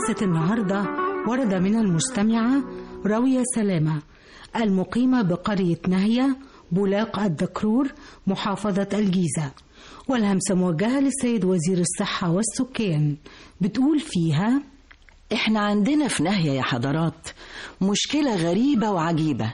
همسة النهاردة ورد من المستمعة راوية سلامة المقيمة بقرية نهية بولاق الدكرور محافظة الجيزة والهمسة موجهة للسيد وزير الصحة والسكان بتقول فيها احنا عندنا في ناهية يا حضرات مشكلة غريبة وعجيبة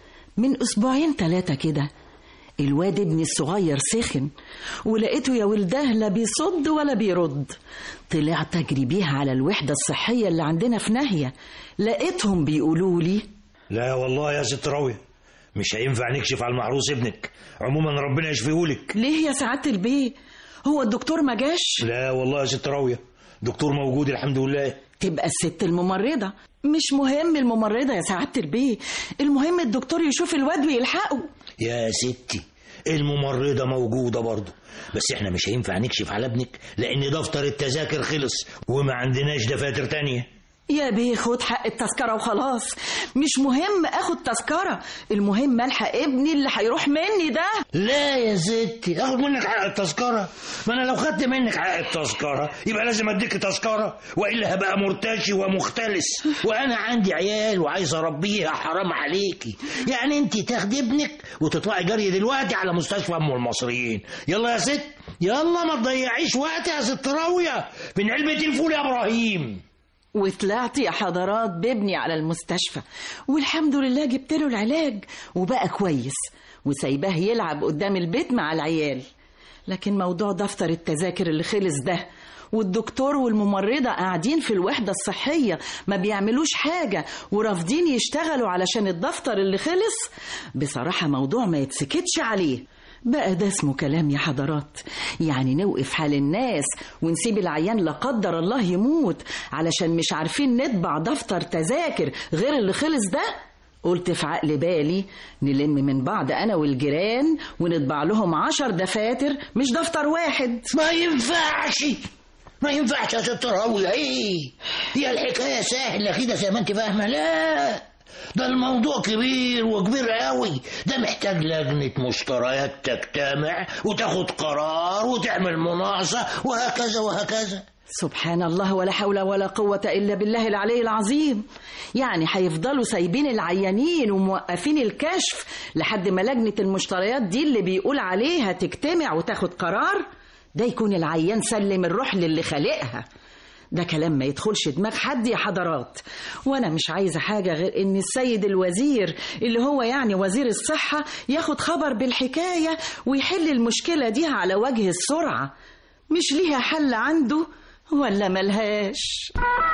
من أسبوعين ثلاثة كده الواد ابني الصغير سخن ولقيته يا ولده لا بيصد ولا بيرد طلعت أجري بيها على الوحدة الصحية اللي عندنا في ناهية لقيتهم بيقولوا لي لا والله يا ست راوية مش هينفع نكشف على المحروس ابنك عموما ربنا يشفيهولك ليه يا سعادة البيه هو الدكتور ما جاش لا والله يا ست راوية دكتور موجود الحمد لله تبقى الست الممرضة مش مهم الممرضة يا سعادة البيه المهم الدكتور يشوف الواد ويلحقه يا ستي الممرضة موجودة برضه بس احنا مش هينفع نكشف على ابنك لان دفتر التذاكر خلص وما عندناش دفاتر تانية يا بيه خد حق التذكرة وخلاص مش مهم اخد تذكرة المهم الحق ابني اللي هيروح مني ده لا يا ستي اخد منك حق التذكرة ما انا لو خدت منك حق التذكرة يبقى لازم اديك تذكرة والا هبقى مرتشي ومختلس وانا عندي عيال وعايز اربيها حرام عليكي يعني انت تاخدي ابنك وتطلعي جري دلوقتي على مستشفى ام المصريين يلا يا ست يلا ما تضيعيش وقت يا ست راوية من علبة الفول يا ابراهيم وطلعت يا حضرات بابني على المستشفى والحمد لله جبت له العلاج وبقى كويس وسايباه يلعب قدام البيت مع العيال لكن موضوع دفتر التذاكر اللي خلص ده والدكتور والممرضة قاعدين في الوحدة الصحية ما بيعملوش حاجة ورافضين يشتغلوا علشان الدفتر اللي خلص بصراحة موضوع ما يتسكتش عليه بقى ده اسمه كلام يا حضرات يعني نوقف حال الناس ونسيب العيان لا قدر الله يموت علشان مش عارفين نطبع دفتر تذاكر غير اللي خلص ده قلت في عقل بالي نلم من بعض انا والجيران ونطبع لهم عشر دفاتر مش دفتر واحد ما ينفعش ما ينفعش يا ست راوية ايه هي الحكاية سهلة كده زي ما انت فاهمة لا ده الموضوع كبير وكبير قوي ده محتاج لجنة مشتريات تجتمع وتاخد قرار وتعمل مناقصة وهكذا وهكذا سبحان الله ولا حول ولا قوة إلا بالله العلي العظيم يعني هيفضلوا سايبين العيانين وموقفين الكشف لحد ما لجنة المشتريات دي اللي بيقول عليها تجتمع وتاخد قرار ده يكون العيان سلم الروح للي خالقها ده كلام ما يدخلش دماغ حد يا حضرات وانا مش عايزه حاجه غير ان السيد الوزير اللي هو يعني وزير الصحه ياخد خبر بالحكايه ويحل المشكله دي على وجه السرعه مش ليها حل عنده ولا ملهاش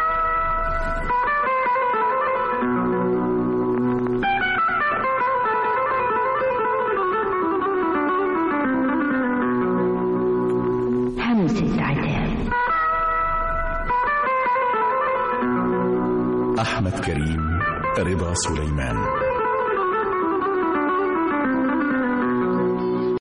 همسة عتاب أحمد كريم رضا سليمان